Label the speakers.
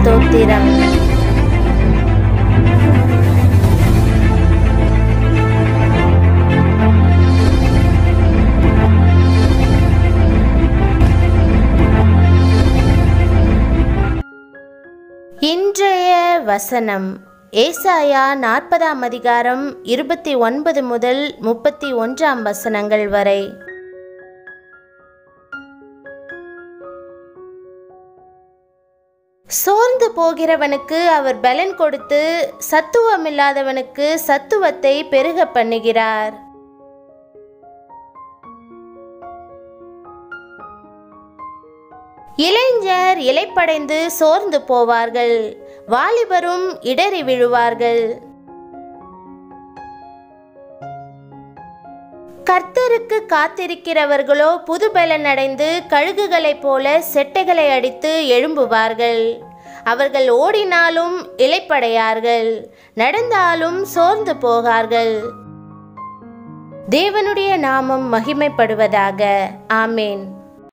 Speaker 1: ஸ்தோத்திரம் இன்றைய வசனம் ஏசாயா நாற்பதாம் அதிகாரம் இருபத்தி ஒன்பது முதல் முப்பத்தி ஒன்றாம் வசனங்கள் வரை சோர்ந்து போகிறவனுக்கு அவர் பலன் கொடுத்து சத்துவமில்லாதவனுக்கு சத்துவத்தை பெருக பண்ணுகிறார் இளைஞர் இலைப்படைந்து சோர்ந்து போவார்கள் வாலிபரும் இடறி விழுவார்கள் கர்த்தருக்கு காத்திருக்கிறவர்களோ புதுபலன் அடைந்து கழுகுகளைப் போல செட்டைகளை அடித்து எழும்புவார்கள் அவர்கள் ஓடினாலும் இலைப்படையார்கள் நடந்தாலும் சோர்ந்து போகார்கள் தேவனுடைய நாமம் மகிமைப்படுவதாக ஆமேன்